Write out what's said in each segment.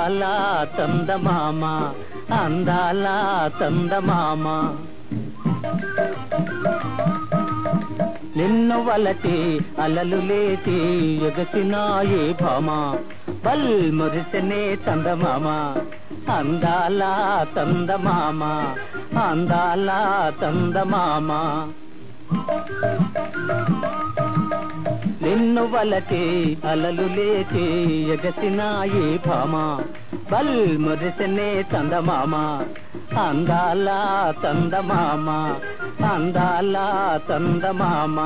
అందాల చందమామ అందాల చందమామ నిన్ను వలటి అలలు లేచి ఎగసినాయే భామ బల్ మురిసనే చందమామ అందాల చందమామ అందాల చందమామ నిన్ను వలటి అలలు లేచి ఎగసినాయే భామ బల్ మురిసనే చందమామ అందాల చందమామ అందాల చందమామ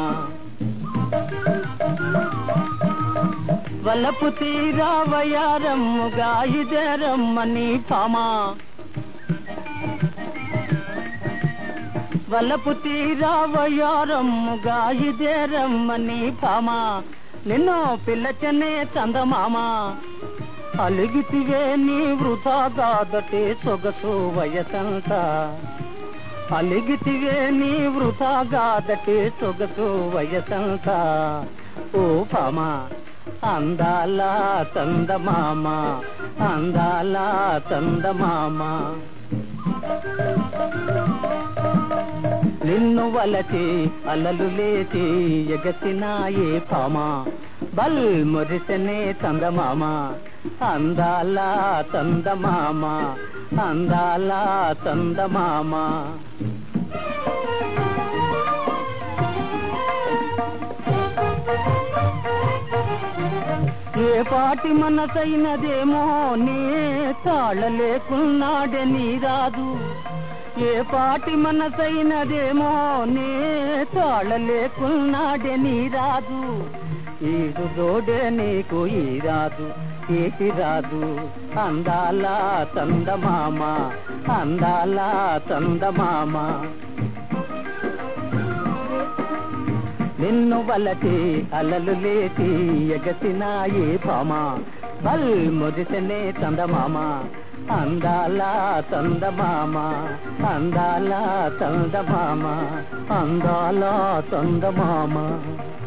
వలపు తీరావయారమ్ముగా ఇదరమ్మని భామా వలపు తీరావయారమ్ముగా ఇదేరమ్మని భామా నిన్ను పిల్లచనే చందమామ అలిగితివే నీ వృధా గాదటే సొగసు వయసంత అలిగితివే నీ వృధా గాదటే సొగసు వయసంత ఓ భామా అందాల చందమామ అందాల చందమామ నిన్ను వలచి అలలు లేచి ఎగసినాయే పామ బల్ మురిసనే చందమామ అందాల చందమామ అందాల చందమామ ఏ పాటి మనసైనదేమో నే తాళలేకున్నాడే నీ రాదు ఏ పాటి మనసైనదేమో నే తాళలేకున్నాడే నీ రాదు ఈడు దోడే నీకు ఈ రాదు ఏటి రాదు అందాల చందమామ అందాల చందమామ నిన్ను వలటి అలలు లేచి ఎగసినాయే పామ బల్ మురిసనే చందమామ అందాల చందమామ అందాల చందమామ అందాల చందమామ